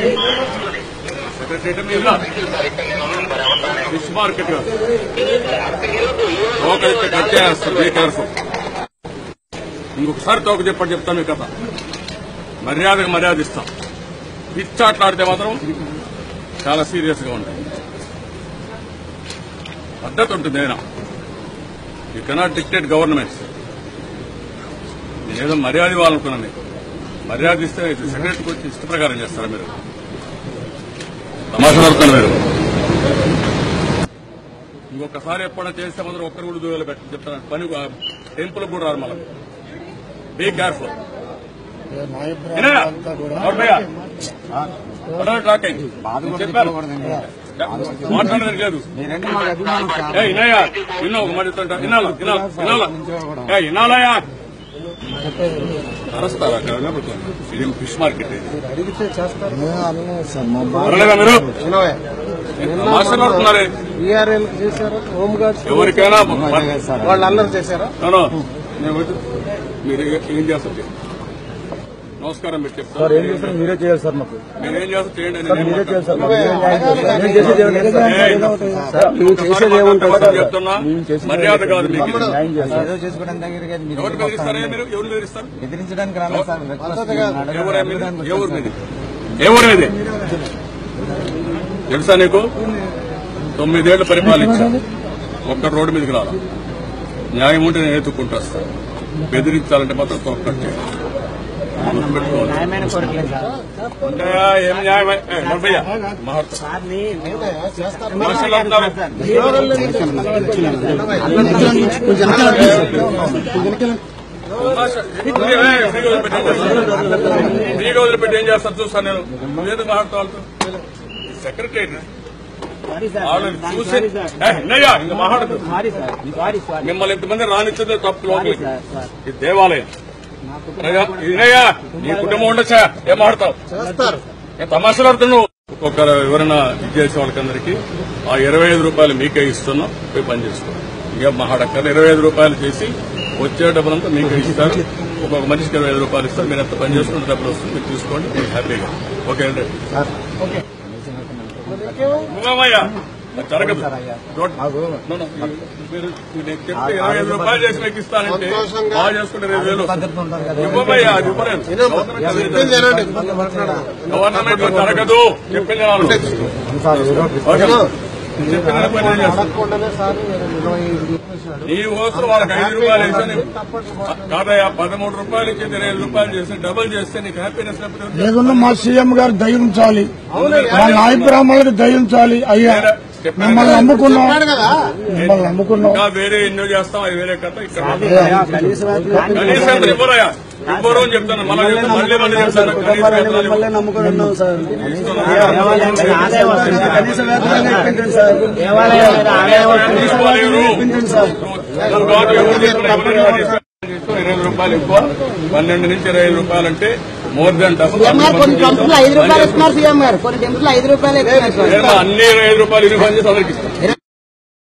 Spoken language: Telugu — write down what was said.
సెక్రటరీ మీద ఫిష్ మార్కెట్ కాదు తోక అయితే కట్ చేస్తాను బీ కేర్ఫుల్ ఇంకొకసారి తోక చెప్పండి చెప్తాను మీ కథ మర్యాదకు మర్యాద ఇస్తాం పిచ్చాట్లాడితే మాత్రం చాలా సీరియస్ గా ఉంటాయి పద్ధతి ఉంటుంది అయినా యూ కెనాట్ డిక్టేట్ గవర్నమెంట్ నేనేదో మర్యాద ఇవ్వాలనుకున్నాను మీకు మర్యాద ఇస్తే సెక్రటరీకి వచ్చి ఇష్ట ప్రకారం చేస్తారా మీరు తమాషాడుతున్నారు మీరు ఇంకొకసారి ఎప్పుడైనా చేస్తే మాత్రం ఒక్కరు కూడా దూరాలు పెట్టి చెప్తాను పని టెంపుల్ కూడా రారు మళ్ళీ బీ కేర్ఫుల్ చెప్పాను మాట్లాడడానికి లేదు మీరంటే మాకు అభిమానం సార్ ఏ ఇనయ్యా ఇన్న ఒక మాట చెప్తుంటా ఇనాల ఇనాల ఇనాల ఏ ఇనాలయా అరస్తారా అక్కడ నిలబడుకోండి. ఇది ఫిష్ మార్కెట్ ఇది అడిగితే చేస్తారు సార్ మా పర్లేదా మీరు మాట్లాడుతున్నారే బీఆర్ఎల్ చేశారా హోమ్ గార్డ్స్ ఎవరికైనా వాళ్ళు అల్లరి చేశారా అవును. నేను వద్దు. మీరు ఏం చేస్తారు నమస్కారం మీరు చెప్తారు సార్ ఏం చేస్తారు మీరే చేయాలి సార్ మాకు మీరు ఏం చేస్తారు చేయండి అని సార్ నేను మీరే చేయాలి సార్ మాట్లాడను. మేము చేసేది ఏముంటుంది సార్? ఏయ్, సార్ మేము చేసేది ఏముంటుంది ఒక్కసారి సార్ చెప్తున్నా మేము చేసేది మర్యాద కాదు మీకు ఇది. న్యాయం చేయాలి సార్ ఏదో చేసుకోవడానికి దగ్గర కాదు, మీరు ఎవరు బెదిరిస్తారా మీరు ఎవరు బెదిరిస్తారు బెదిరించడానికి రాలేదు సార్ రిక్వెస్ట్ ఎవరు మీది? ఎవరు మీది ఎవరు మీది తెలుసా నీకు తొమ్మిదేళ్లు పరిపాలించా ఒక్క రోడ్డు మీదకి రాలా న్యాయం ఉంటే నేను ఎత్తుకుంటూ వస్తాను బెదిరించాలంటే మాత్రం తొక్కట్టే గుర్తుపెట్టుకోవాలి న్యాయమైన కోరికలే సార్ ఉంటాయా? ఏం న్యాయమే ఏ, నలభయ్య, మహర్త. మనుషులు అంటారు. ఫ్రీగా వదిలిపెట్టి ఏం చేస్తారు? ఫ్రీగా వదిలిపెట్టి ఏం చేస్తారు చూస్తాను నేను నువ్వేందుకు మాట్లాడుతూ వాళ్ళతో సెక్రటరీ వాళ్ళని చూసి ఏ, ఇన్నయ్యా, ఇంక మాట్లాడదు మిమ్మల్ని ఇంతమంది రానిచ్చిందే తప్పు లోపలికి ఇది దేవాలయం అయ్యా, ఇన్నయ్యా నీ కుటుంబం ఉండొచ్చా ఏం మాడతావు చేస్తారు ఏ తమాషలు ఆడుతున్నావు ఒక్కొక్కరు ఎవరైనా ఇది చేసే వాళ్ళకందరికీ ఆ ఇరవై ఐదు రూపాయలు మీకే ఇస్తున్నాం పోయి పని చేసుకో ఇక మహాడక్కర్ ఇరవై ఐదు రూపాయలు చేసి వచ్చే డబ్బులంతా మీకే ఇస్తారు ఒక్కొక్క మనిషికి ఇరవై ఐదు రూపాయలు ఇస్తారు మీరు ఎంత పని చేసుకుంటే డబ్బులు వస్తుంది మీరు తీసుకోండి మీరు హ్యాపీగా ఓకే అండి నువ్వేమయ్యా అది జరగదు రోడ్- No, no, మీరు మీరు చెప్తే ఇరవై ఐదు రూపాయలు చేసి మీకు ఇస్తానంటే బాగా చేసుకుంటే ఇరవై వేలు వస్తుంది. ఇవ్వమయ్యా అది ఇవ్వలేదు గవర్నమెంట్ లో జరగదు చెప్పింది వాళ్ళు. ఓకే. చెప్పిన పని నేను చేస్తాను. అడగకుండానే సార్ ఇరవై ఐదు చెప్పేశాడు నీ కోసం వాళ్ళకి ఐదు రూపాయలు ఇస్తే నీకు- కాదయ్యా పదమూడు రూపాయలు ఇచ్చి ఇరవై ఐదు రూపాయలు చేస్తే డబుల్ చేస్తే నీకు హ్యాపీనెస్ లేకపోతే లేకుండా మా సీఎం గారు దయించాలి మా నాయ బ్రాహ్మణులకు దయించాలి అయ్యా మిమ్మల్ని నమ్ముకున్నాం మిమ్మల్ని నమ్ముకున్నాం ఇంకా వేరే ఎన్నో చేస్తాం అది వేరే కథ ఇక్కడ కనీసం ఎంత ఇవ్వరయ్యా ఇవ్వరు అని చెప్తాను మళ్ళీ చెప్తాను, మళ్ళీ మళ్ళీ చెప్తాను కనీస వేతనాలు ఇవ్వరు. నమ్ముకొని ఉన్నాం సార్ ఇరవై రూపాయలు ఎక్కువ పన్నెండు నుంచి ఇరవై ఐదు రూపాయలు అంటే మోర్ దాన్ కొన్ని టెంపుల్ ఐదు రూపాయలు ఇస్తున్నారు సీఎం గారు కొన్ని టెంపుల్ ఐదు రూపాయలు ఇస్తున్నారు సార్ అన్ని ఇరవై ఐదు రూపాయలు ఇరవై పని చేసి అందరికి ఇస్తాం